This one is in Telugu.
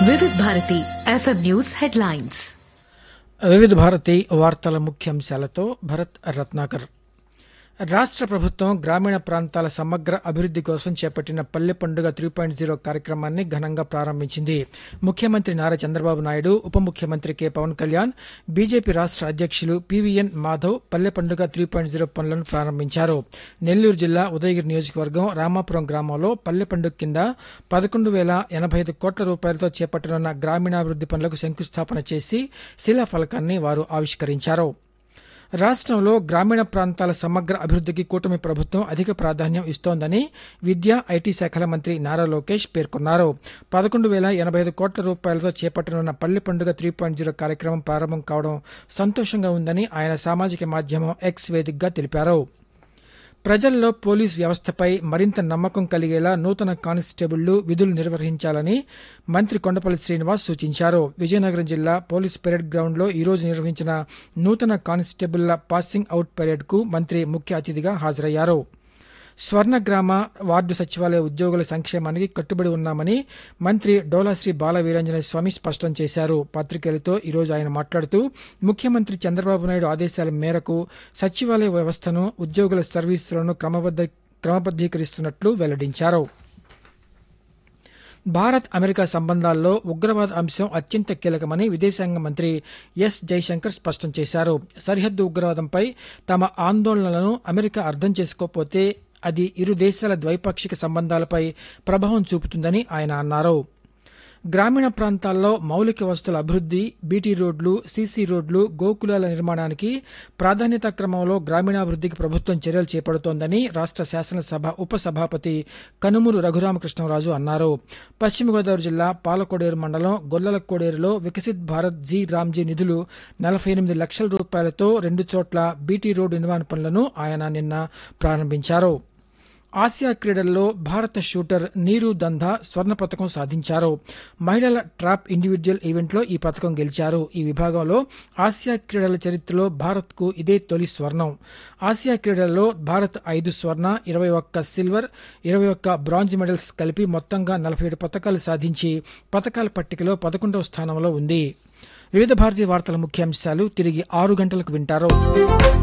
వివిధ భారతి ఎఫ్ఎం న్యూస్ హెడ్లైన్స్ వివిధ భారతి వార్తల ముఖ్యాంశాలతో భరత్ రత్నాకర్ రాష్ట్ర ప్రభుత్వం గ్రామీణ ప్రాంతాల సమగ్ర అభివృద్ధి కోసం చేపట్టిన పల్లె పండుగ త్రీ పాయింట్ జీరో కార్యక్రమాన్ని ఘనంగా ప్రారంభించింది ముఖ్యమంత్రి నారా చంద్రబాబు నాయుడు ఉప ముఖ్యమంత్రి కె పవన్ కళ్యాణ్ బీజేపీ రాష్ట్ర అధ్యక్షులు పివిఎన్ మాధవ్ పల్లె పండుగ త్రీ పాయింట్ జీరో పనులను ప్రారంభించారు నెల్లూరు జిల్లా ఉదయగిరి నియోజకవర్గం రామాపురం గ్రామంలో పల్లె పండుగ కింద పదకొండు వేల ఎనభై ఐదు కోట్ల రూపాయలతో చేపట్టనున్న గ్రామీణాభివృద్ధి పనులకు శంకుస్థాపన చేసి శిలాఫలకాన్ని వారు ఆవిష్కరించారు రాష్ట్రంలో గ్రామీణ ప్రాంతాల సమగ్ర అభివృద్ధికి కూటమి ప్రభుత్వం అధిక ప్రాధాన్యం ఇస్తోందని విద్యా ఐటీ శాఖల మంత్రి నారా లోకేష్ పేర్కొన్నారు పదకొండు వేల ఎనభై ఐదు కోట్ల రూపాయలతో చేపట్టనున్న పల్లె పండుగ త్రీ పాయింట్ జీరో కార్యక్రమం ప్రారంభం కావడం సంతోషంగా ఉందని ఆయన సామాజిక మాధ్యమం ఎక్స్ వేదికగా తెలిపారు ప్రజల్లో పోలీస్ వ్యవస్థపై మరింత నమ్మకం కలిగేలా నూతన కానిస్టేబుళ్లు విధులు నిర్వహించాలని మంత్రి కొండపల్లి శ్రీనివాస్ సూచించారు విజయనగరం జిల్లా పోలీస్ పెరేడ్ గ్రౌండ్లో ఈరోజు నిర్వహించిన నూతన కానిస్టేబుళ్ల పాసింగ్ అవుట్ పెరేడ్కు మంత్రి ముఖ్య అతిథిగా హాజరయ్యారు స్వర్ణగ్రామ వార్డు సచివాలయ ఉద్యోగుల సంక్షేమానికి కట్టుబడి ఉన్నామని మంత్రి డోలాశ్రీ బాల వీరాంజనేయ స్వామి స్పష్టం చేశారు పాత్రికేయులతో ఈరోజు ఆయన మాట్లాడుతూ ముఖ్యమంత్రి చంద్రబాబు నాయుడు ఆదేశాల మేరకు సచివాలయ వ్యవస్థను ఉద్యోగుల సర్వీసులను క్రమబద్ధ క్రమబద్దీకరిస్తున్నట్లు వెల్లడించారు భారత్ అమెరికా సంబంధాల్లో ఉగ్రవాద అంశం అత్యంత కీలకమని విదేశాంగ మంత్రి ఎస్ జైశంకర్ స్పష్టం చేశారు సరిహద్దు ఉగ్రవాదంపై తమ ఆందోళనలను అమెరికా అర్థం చేసుకోకపోతే అది ఇరు దేశాల ద్వైపాక్షిక సంబంధాలపై ప్రభావం చూపుతుందని ఆయన అన్నారు గ్రామీణ ప్రాంతాల్లో మౌలిక వసతుల అభివృద్ధి బీటీ రోడ్లు సీసీ రోడ్లు గోకులాల నిర్మాణానికి ప్రాధాన్యత క్రమంలో గ్రామీణాభివృద్ధికి ప్రభుత్వం చర్యలు చేపడుతోందని రాష్ట్ర శాసనసభ ఉపసభాపతి కనుమూరు రఘురామకృష్ణరాజు అన్నారు పశ్చిమ గోదావరి జిల్లా పాలకోడేరు మండలం గొల్లల కోడేరులో వికసిత్ భారత్ జీ రామ్జీ నిధులు నలభై ఎనిమిది లక్షల రూపాయలతో రెండు చోట్ల బీటీ రోడ్డు నిర్మాణ పనులను ఆయన నిన్న ప్రారంభించారు ఆసియా క్రీడల్లో భారత షూటర్ నీరు దందా స్వర్ణ పథకం సాధించారు మహిళల ట్రాప్ ఇండివిజువల్ ఈవెంట్లో ఈ పథకం గెలిచారు ఈ విభాగంలో ఆసియా క్రీడల చరిత్రలో భారత్కు ఇదే తొలి స్వర్ణం ఆసియా క్రీడల్లో భారత్ ఐదు స్వర్ణ ఇరవై ఒక్క సిల్వర్ ఇరవై ఒక్క బ్రాంజ్ మెడల్స్ కలిపి మొత్తంగా నలభై ఏడు పథకాలు సాధించి పథకాల పట్టికలో పదకొండవ స్థానంలో ఉంది వివిధ భారతీయ వార్తల ముఖ్యాంశాలు తిరిగి ఆరు గంటలకు వింటారు